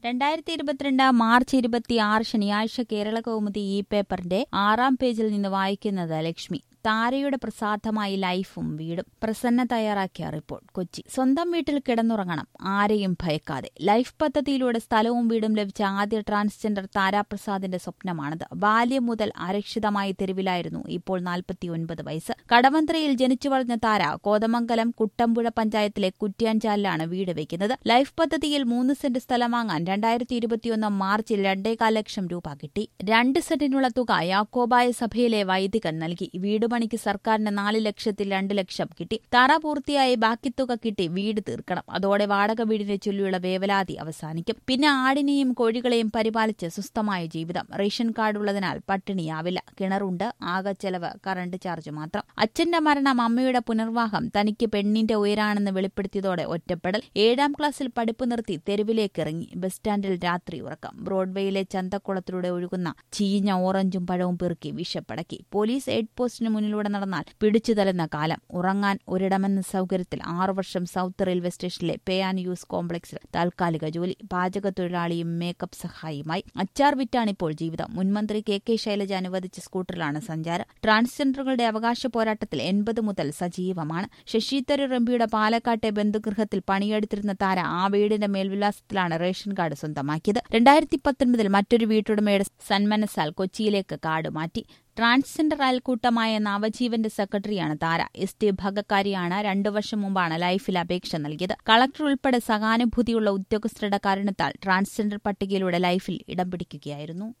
രണ്ടായിരത്തി ഇരുപത്തിരണ്ട് മാർച്ച് ഇരുപത്തിയാറ് ശനിയാഴ്ച കേരള കൗമുദി ഈ പേപ്പറിന്റെ ആറാം പേജിൽ നിന്ന് വായിക്കുന്നത് ലക്ഷ്മി താരയുടെ പ്രസാദമായി ലൈഫും വീടും പ്രസന്ന തയ്യാറാക്കിയ റിപ്പോർട്ട് കൊച്ചി സ്വന്തം വീട്ടിൽ കിടന്നുറങ്ങണം ആരെയും ഭയക്കാതെ ലൈഫ് പദ്ധതിയിലൂടെ സ്ഥലവും വീടും ലഭിച്ച ആദ്യ ട്രാൻസ്ജെൻഡർ താരാപ്രസാദിന്റെ സ്വപ്നമാണത് ബാല്യം മുതൽ അരക്ഷിതമായി തെരുവിലായിരുന്നു ഇപ്പോൾ നാൽപ്പത്തിയൊൻപത് വയസ്സ് കടവന്ത്രയിൽ ജനിച്ചു വളർന്ന താര കോതമംഗലം കുട്ടമ്പുഴ പഞ്ചായത്തിലെ കുറ്റ്യാഞ്ചാലിലാണ് വീട് വയ്ക്കുന്നത് ലൈഫ് പദ്ധതിയിൽ മൂന്ന് സെന്റ് സ്ഥലം വാങ്ങാൻ രണ്ടായിരത്തി ഇരുപത്തിയൊന്ന് മാർച്ചിൽ രണ്ടേകാൽ ലക്ഷം രൂപ കിട്ടി രണ്ട് സെന്റിനുള്ള തുക യാക്കോബായ സഭയിലെ വൈദികൻ നൽകി വീട് പണിക്ക് സർക്കാരിന് നാല് ലക്ഷത്തിൽ രണ്ട് ലക്ഷം കിട്ടി തറ പൂർത്തിയായി ബാക്കി തുക കിട്ടി വീട് തീർക്കണം അതോടെ വാടക വീടിനെ ചൊല്ലിയുള്ള വേവലാതി അവസാനിക്കും പിന്നെ ആടിനെയും കോഴികളെയും പരിപാലിച്ച് സ്വസ്ഥമായ ജീവിതം റേഷൻ കാർഡ് ഉള്ളതിനാൽ പട്ടിണിയാവില്ല കിണറുണ്ട് ആകെ ചെലവ് കറണ്ട് ചാർജ് മാത്രം അച്ഛന്റെ മരണം അമ്മയുടെ പുനർവാഹം തനിക്ക് പെണ്ണിന്റെ ഉയരാണെന്ന് വെളിപ്പെടുത്തിയതോടെ ഒറ്റപ്പെടൽ ഏഴാം ക്ലാസ്സിൽ പഠിപ്പ് നിർത്തി തെരുവിലേക്ക് ഇറങ്ങി ബസ് സ്റ്റാൻഡിൽ രാത്രി ഉറക്കം ബ്രോഡ്വേയിലെ ചന്തക്കുളത്തിലൂടെ ഒഴുകുന്ന ചീഞ്ഞ ഓറഞ്ചും പഴവും പെറുക്കി വിഷപ്പടക്കി പോലീസ് എയ്ഡ് പോസ്റ്റിന് മുന്നിലൂടെ നടന്നാൽ പിടിച്ചു തലുന്ന കാലം ഉറങ്ങാൻ ഒരിടമെന്ന സൗകര്യത്തിൽ ആറു വർഷം സൌത്ത് റെയിൽവേ സ്റ്റേഷനിലെ പേ ആൻഡ് യൂസ് കോംപ്ലക്സിൽ താൽക്കാലിക ജോലി പാചക തൊഴിലാളിയും മേക്കപ്പ് സഹായിയുമായി അച്ചാർ വിറ്റാണിപ്പോൾ ജീവിതം മുൻമന്ത്രി കെ കെ ശൈലജ അനുവദിച്ച സ്കൂട്ടറിലാണ് സഞ്ചാരം ട്രാൻസ്ജെൻഡറുകളുടെ അവകാശ പോരാട്ടത്തിൽ എൺപത് മുതൽ സജീവമാണ് ശശി തരൂർ എംപിയുടെ പാലക്കാട്ടെ ബന്ധുഗൃഹത്തിൽ പണിയെടുത്തിരുന്ന താര ആ വീടിന്റെ മേൽവിലാസത്തിലാണ് റേഷൻ കാർഡ് സ്വന്തമാക്കിയത് രണ്ടായിരത്തി പത്തൊൻപതിൽ മറ്റൊരു വീട്ടുടമയുടെ സന്മനസാൽ കൊച്ചിയിലേക്ക് കാർഡ് മാറ്റി ട്രാൻസ്ജെൻഡർ അയൽക്കൂട്ടമായ നവജീവന്റെ സെക്രട്ടറിയാണ് താര എസ് ടി ഭഗക്കാരിയാണ് രണ്ടു വർഷം മുമ്പാണ് ലൈഫിൽ അപേക്ഷ നൽകിയത് കളക്ടർ ഉൾപ്പെടെ സഹാനുഭൂതിയുള്ള ഉദ്യോഗസ്ഥരുടെ കാരണത്താൽ ട്രാൻസ്ജെൻഡർ പട്ടികയിലൂടെ ലൈഫിൽ ഇടം പിടിക്കുകയായിരുന്നു